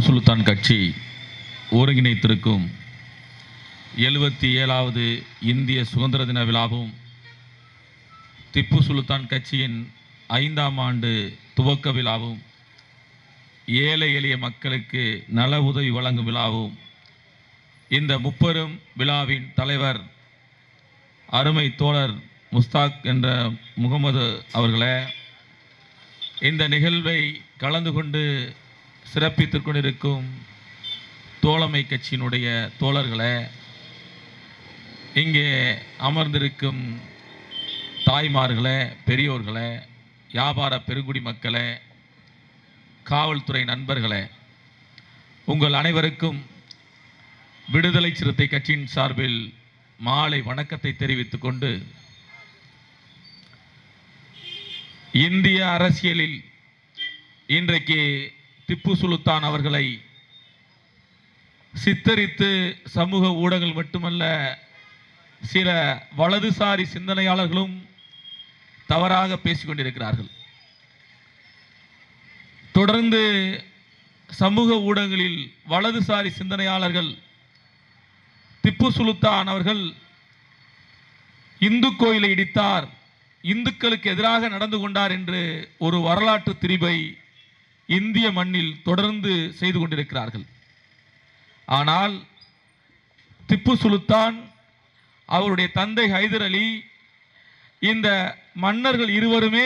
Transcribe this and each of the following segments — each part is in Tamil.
சுல்தான் கட்சி ஒருங்கிணைத்திருக்கும் எழுபத்தி ஏழாவது இந்திய சுதந்திர தின விழாவும் திப்பு சுல்தான் கட்சியின் ஐந்தாம் ஆண்டு துவக்க விழாவும் ஏழை எளிய மக்களுக்கு நல உதவி வழங்கும் விழாவும் இந்த முப்பெரும் விழாவின் தலைவர் அருமை தோழர் முஸ்தாக் என்ற முகமது அவர்களே இந்த நிகழ்வை கலந்து கொண்டு சிறப்பித்துக் கொண்டிருக்கும் தோழமை கட்சியினுடைய தோழர்களே இங்கே அமர்ந்திருக்கும் தாய்மார்களே பெரியோர்களே வியாபார பெருங்குடி மக்களே காவல்துறை நண்பர்களே உங்கள் அனைவருக்கும் விடுதலை சிறுத்தை கட்சியின் சார்பில் மாலை வணக்கத்தை தெரிவித்துக் கொண்டு இந்திய அரசியலில் இன்றைக்கு திப்பு சுல்தான் அவர்களை சித்தரித்து சமூக ஊடகங்கள் மட்டுமல்ல சில வலதுசாரி சிந்தனையாளர்களும் தவறாக பேசிக் கொண்டிருக்கிறார்கள் தொடர்ந்து சமூக ஊடகங்களில் வலதுசாரி சிந்தனையாளர்கள் திப்பு சுல்தான் அவர்கள் இந்து கோயிலை இடித்தார் இந்துக்களுக்கு எதிராக நடந்து கொண்டார் என்று ஒரு வரலாற்று திரிபை இந்திய மண்ணில் தொடர்ந்து செய்து கொண்டிருக்கிறார்கள் ஆனால் திப்பு சுல்தான் அவருடைய தந்தை ஹைதர் அலி இந்த மன்னர்கள் இருவருமே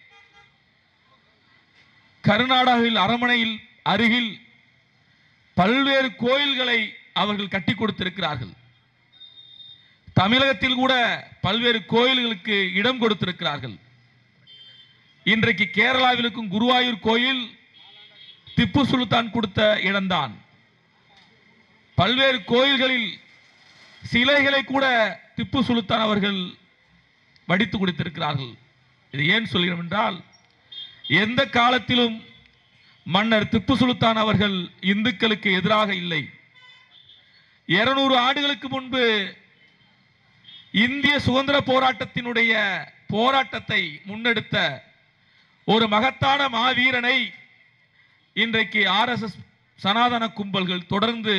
கர்நாடகாவில் அரமனையில் அருகில் பல்வேறு கோயில்களை அவர்கள் கட்டி கொடுத்திருக்கிறார்கள் தமிழகத்தில் கூட பல்வேறு கோயில்களுக்கு இடம் கொடுத்திருக்கிறார்கள் இன்றைக்கு கேரளாவில் இருக்கும் குருவாயூர் கோயில் திப்பு சுல்தான் கொடுத்த இடம்தான் பல்வேறு கோயில்களில் சிலைகளை கூட திப்பு சுல்தான் அவர்கள் வடித்து கொடுத்திருக்கிறார்கள் இது ஏன் சொல்கிறோம் என்றால் எந்த காலத்திலும் மன்னர் திப்பு சுல்தான் அவர்கள் இந்துக்களுக்கு எதிராக இல்லை இருநூறு ஆண்டுகளுக்கு முன்பு இந்திய சுதந்திர போராட்டத்தினுடைய போராட்டத்தை முன்னெடுத்த ஒரு மகத்தான மாவீரனை இன்றைக்கு ஆர்எஸ்எஸ் சனாதன கும்பல்கள் தொடர்ந்து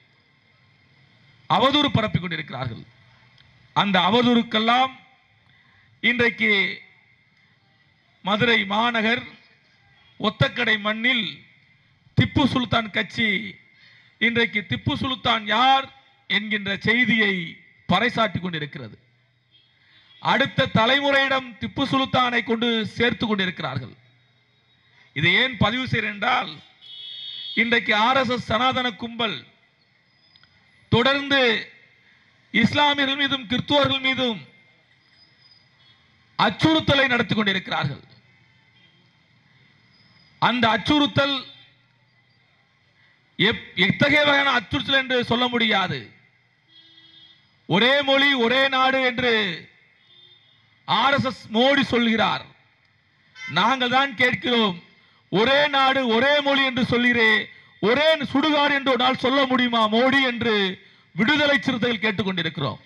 அவதூறு பரப்பிக் கொண்டிருக்கிறார்கள் அந்த அவதூறுக்கெல்லாம் இன்றைக்கு மதுரை மாநகர் ஒத்தக்கடை மண்ணில் திப்பு சுல்தான் கட்சி இன்றைக்கு திப்பு சுல்தான் யார் என்கின்ற செய்தியை பறைசாட்டி கொண்டிருக்கிறது அடுத்த தலைமுறையிடம் திப்பு சுல்தானை கொண்டு சேர்த்து கொண்டிருக்கிறார்கள் இதை ஏன் பதிவு செய்கிறேன் என்றால் இன்றைக்கு ஆர்எஸ்எஸ் சனாதன கும்பல் தொடர்ந்து இஸ்லாமியர்கள் மீதும் கிறிஸ்துவர்கள் மீதும் அச்சுறுத்தலை நடத்தி கொண்டிருக்கிறார்கள் அந்த அச்சுறுத்தல் எப்- எத்தகைய வகையான அச்சுறுத்தல் என்று சொல்ல முடியாது ஒரே மொழி ஒரே நாடு என்று ஆர்எஸ்எஸ் மோடி சொல்கிறார் நாங்கள் தான் கேட்கிறோம் ஒரே நாடு ஒரே மொழி என்று சொல்கிறே ஒரே சுடுகாடு என்று ஒரு நாள் சொல்ல முடியுமா மோடி என்று விடுதலை சிறுத்தைகள் கேட்டுக்கொண்டிருக்கிறோம்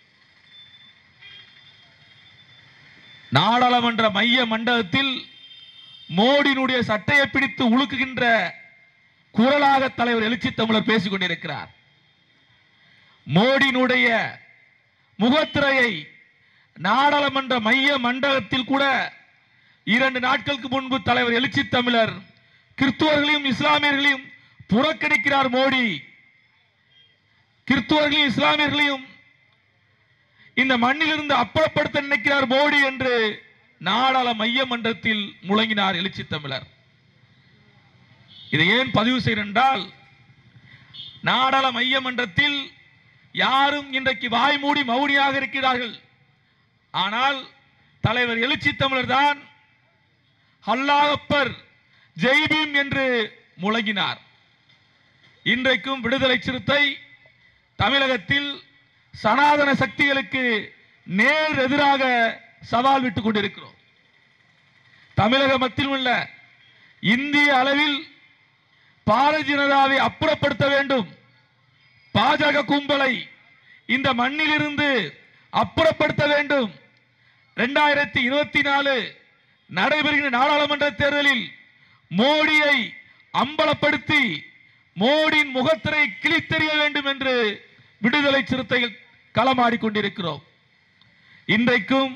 நாடாளுமன்ற மைய மண்டபத்தில் மோடியினுடைய சட்டையை பிடித்து உழுக்குகின்ற குரலாக தலைவர் எழுச்சி தமிழர் பேசிக் கொண்டிருக்கிறார் மோடியினுடைய முகத்திரையை நாடாளுமன்ற மைய மண்டபத்தில் கூட இரண்டு நாட்களுக்கு முன்பு தலைவர் எழுச்சி தமிழர் கிறிஸ்துவர்களையும் இஸ்லாமியர்களையும் புறக்கணிக்கிறார் மோடி கிறிஸ்துவர்களையும் இஸ்லாமியர்களையும் இந்த மண்ணிலிருந்து அப்புறப்படுத்த நினைக்கிறார் மோடி என்று நாடாள மைய மன்றத்தில் முழங்கினார் எழுச்சி தமிழர் இதை ஏன் பதிவு செய்கிறேன் என்றால் நாடாள மைய மன்றத்தில் யாரும் இன்றைக்கு வாய் மூடி மௌனியாக இருக்கிறார்கள் ஆனால் தலைவர் எழுச்சி தமிழர் தான் அல்லாஹப்பர் ஜெய்பீம் என்று முழங்கினார் இன்றைக்கும் விடுதலை சிறுத்தை தமிழகத்தில் சனாதன சக்திகளுக்கு நேர் எதிராக சவால் விட்டுக் கொண்டிருக்கிறோம் தமிழக மத்தியில் உள்ள இந்திய அளவில் பாரதிய ஜனதாவை அப்புறப்படுத்த வேண்டும் பாஜக கும்பலை இந்த மண்ணிலிருந்து அப்புறப்படுத்த வேண்டும் இரண்டாயிரத்தி இருபத்தி நாலு நடைபெறுகிற நாடாளுமன்ற தேர்தலில் மோடியை அம்பலப்படுத்தி மோடியின் முகத்திரை கிழித்தெறிய வேண்டும் என்று விடுதலை சிறுத்தைகள் களமாடிக் கொண்டிருக்கிறோம் இன்றைக்கும்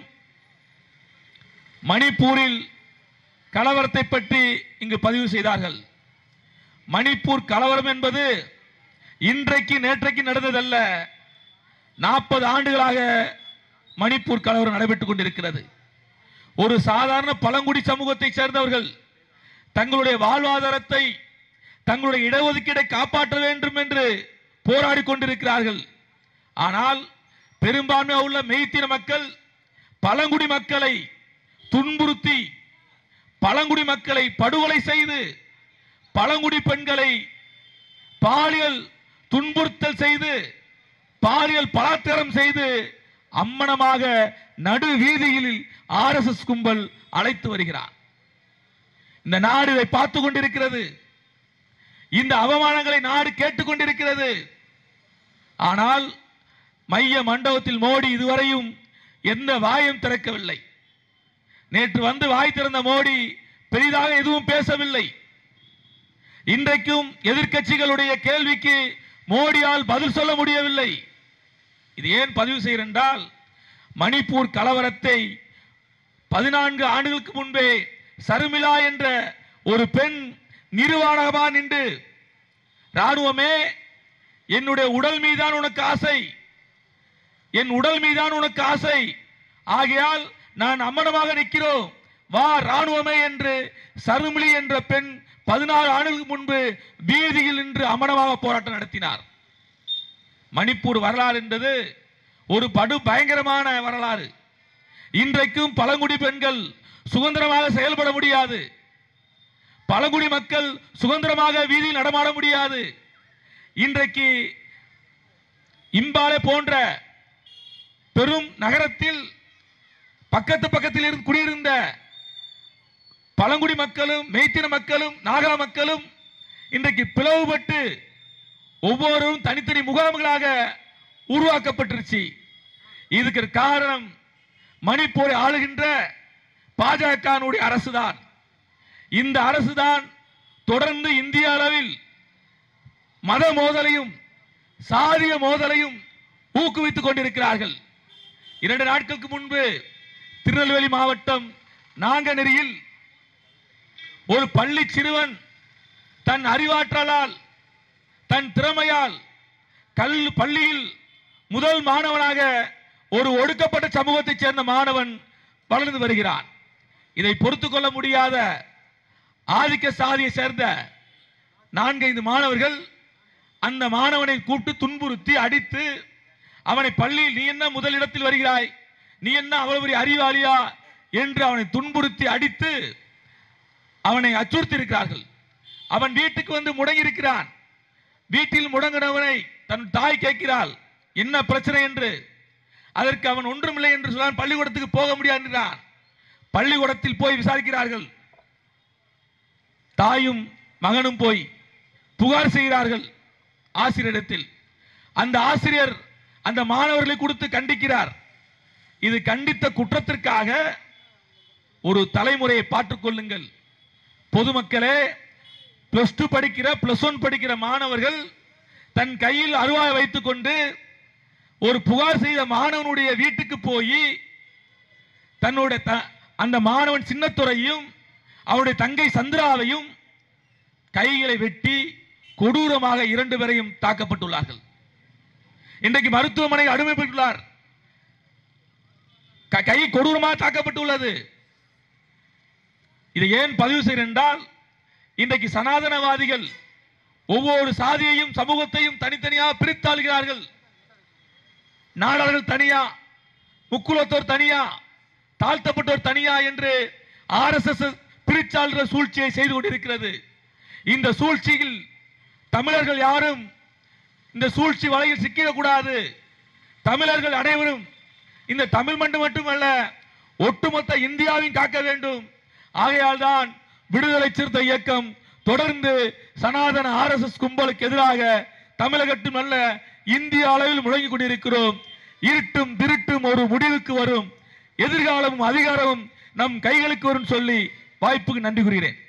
மணிப்பூரில் கலவரத்தை பற்றி இங்கு பதிவு செய்தார்கள் மணிப்பூர் கலவரம் என்பது இன்றைக்கு நேற்றைக்கு நடந்ததல்ல நாற்பது ஆண்டுகளாக மணிப்பூர் கலவரம் நடைபெற்றுக் கொண்டிருக்கிறது ஒரு சாதாரண பழங்குடி சமூகத்தைச் சேர்ந்தவர்கள் தங்களுடைய வாழ்வாதாரத்தை தங்களுடைய இடஒதுக்கீடை காப்பாற்ற வேண்டும் என்று போராடி கொண்டிருக்கிறார்கள் ஆனால் பெரும்பான்மையாக உள்ள மெய்த்தின மக்கள் பழங்குடி மக்களை துன்புறுத்தி பழங்குடி மக்களை படுகொலை செய்து பழங்குடி பெண்களை பாலியல் துன்புறுத்தல் செய்து பாலியல் பலாத்காரம் செய்து அம்மனமாக நடு வீதியில் ஆர்எஸ்எஸ் கும்பல் அழைத்து வருகிறார் இந்த நாடு இதை பார்த்து கொண்டிருக்கிறது இந்த அவமானங்களை நாடு கேட்டுக்கொண்டிருக்கிறது ஆனால் மைய மண்டபத்தில் மோடி இதுவரையும் எந்த வாயும் திறக்கவில்லை நேற்று வந்து வாய் திறந்த மோடி பெரிதாக எதுவும் பேசவில்லை இன்றைக்கும் எதிர்க்கட்சிகளுடைய கேள்விக்கு மோடியால் பதில் சொல்ல முடியவில்லை இது ஏன் பதிவு செய்கிறேன் என்றால் மணிப்பூர் கலவரத்தை பதினான்கு ஆண்டுகளுக்கு முன்பே சருமிளா என்ற ஒரு பெண் நிர்வாணமா நின்று ராணுவமே என்னுடைய உடல் மீதான் உனக்கு ஆசை என் உடல் மீதான் உனக்கு ஆசை ஆகையால் நான் அம்மனமாக நிற்கிறோம் வா ராணுவமே என்று சருமிளி என்ற பெண் பதினாறு ஆண்டுகளுக்கு முன்பு வீதியில் நின்று அமனமாக போராட்டம் நடத்தினார் மணிப்பூர் வரலாறு என்பது ஒரு படு பயங்கரமான வரலாறு இன்றைக்கும் பழங்குடி பெண்கள் சுதந்திரமாக செயல்பட முடியாது பழங்குடி மக்கள் சுதந்திரமாக வீதியில் நடமாட முடியாது இன்றைக்கு இம்பாலே போன்ற பெரும் நகரத்தில் பக்கத்து பக்கத்தில் இருந்து குடியிருந்த பழங்குடி மக்களும் மெய்த்தின மக்களும் நாகா மக்களும் இன்றைக்கு பிளவுபட்டு ஒவ்வொருவரும் தனித்தனி முகாம்களாக உருவாக்கப்பட்டிருச்சு இதுக்கு காரணம் மணிப்பூரை ஆளுகின்ற பாஜகனுடைய அரசுதான் இந்த அரசுதான் தொடர்ந்து இந்திய அளவில் மத மோதலையும் சாதிய மோதலையும் ஊக்குவித்துக் கொண்டிருக்கிறார்கள் இரண்டு நாட்களுக்கு முன்பு திருநெல்வேலி மாவட்டம் நாங்கநெறியில் ஒரு பள்ளி சிறுவன் தன் அறிவாற்றலால் தன் திறமையால் கல் பள்ளியில் முதல் மாணவனாக ஒரு ஒடுக்கப்பட்ட சமூகத்தைச் சேர்ந்த மாணவன் வளர்ந்து வருகிறான் இதை பொறுத்துக் கொள்ள முடியாத ஆதிக்க சாதியை சேர்ந்த நான்கைந்து மாணவர்கள் அந்த மாணவனை கூப்பிட்டு துன்புறுத்தி அடித்து அவனை பள்ளியில் நீ என்ன முதலிடத்தில் வருகிறாய் நீ என்ன அவ்வளவு பெரிய அறிவாளியா என்று அவனை துன்புறுத்தி அடித்து அவனை அச்சுறுத்தி இருக்கிறார்கள் அவன் வீட்டுக்கு வந்து முடங்கி இருக்கிறான் வீட்டில் முடங்கினவனை தன் தாய் கேட்கிறாள் என்ன பிரச்சனை என்று அதற்கு அவன் ஒன்றுமில்லை என்று சொன்னான் பள்ளிக்கூடத்துக்கு போக முடியாது என்றான் பள்ளிக்கூடத்தில் போய் விசாரிக்கிறார்கள் தாயும் மகனும் போய் புகார் செய்கிறார்கள் ஆசிரியரிடத்தில் அந்த ஆசிரியர் அந்த மாணவர்களை கொடுத்து கண்டிக்கிறார் இது கண்டித்த குற்றத்திற்காக ஒரு தலைமுறையை பார்த்துக் கொள்ளுங்கள் பொதுமக்களே பிளஸ் டூ படிக்கிற பிளஸ் ஒன் படிக்கிற மாணவர்கள் தன் கையில் அருவாய் வைத்துக் கொண்டு ஒரு புகார் செய்த மாணவனுடைய வீட்டுக்கு போய் தன்னுடைய த- அந்த மாணவன் சின்னத்துறையும் அவருடைய தங்கை சந்திராவையும் கைகளை வெட்டி கொடூரமாக இரண்டு பேரையும் தாக்கப்பட்டுள்ளார்கள் இன்றைக்கு மருத்துவமனை அனுமதிப்பட்டுள்ளார் க- கை கொடூரமாக தாக்கப்பட்டுள்ளது இதை ஏன் பதிவு செய்கிறேன் என்றால் இன்றைக்கு சனாதனவாதிகள் ஒவ்வொரு சாதியையும் சமூகத்தையும் தனித்தனியாக பிரித்தாளுகிறார்கள் நாடார்கள் தனியா முக்குலத்தோர் தனியா தாழ்த்தப்பட்டோர் தனியா என்று ஆர்எஸ்எஸ் பிரிச்சாளுகிற சூழ்ச்சியை செய்து கொண்டிருக்கிறது இந்த சூழ்ச்சியில் தமிழர்கள் யாரும் இந்த சூழ்ச்சி வலையில் சிக்கிடக்கூடாது தமிழர்கள் அனைவரும் இந்த தமிழ் மண்டு மட்டுமல்ல ஒட்டுமொத்த இந்தியாவையும் காக்க வேண்டும் ஆகையால் தான் விடுதலை சிறுத்தை இயக்கம் தொடர்ந்து சனாதன ஆர்எஸ்எஸ் கும்பலுக்கு எதிராக தமிழகட்டும் அல்ல இந்திய அளவில் முழங்கிக் கொண்டிருக்கிறோம் இருட்டும் திருட்டும் ஒரு முடிவுக்கு வரும் எதிர்காலமும் அதிகாரமும் நம் கைகளுக்கு வரும் சொல்லி வாய்ப்புக்கு நன்றி கூறுகிறேன்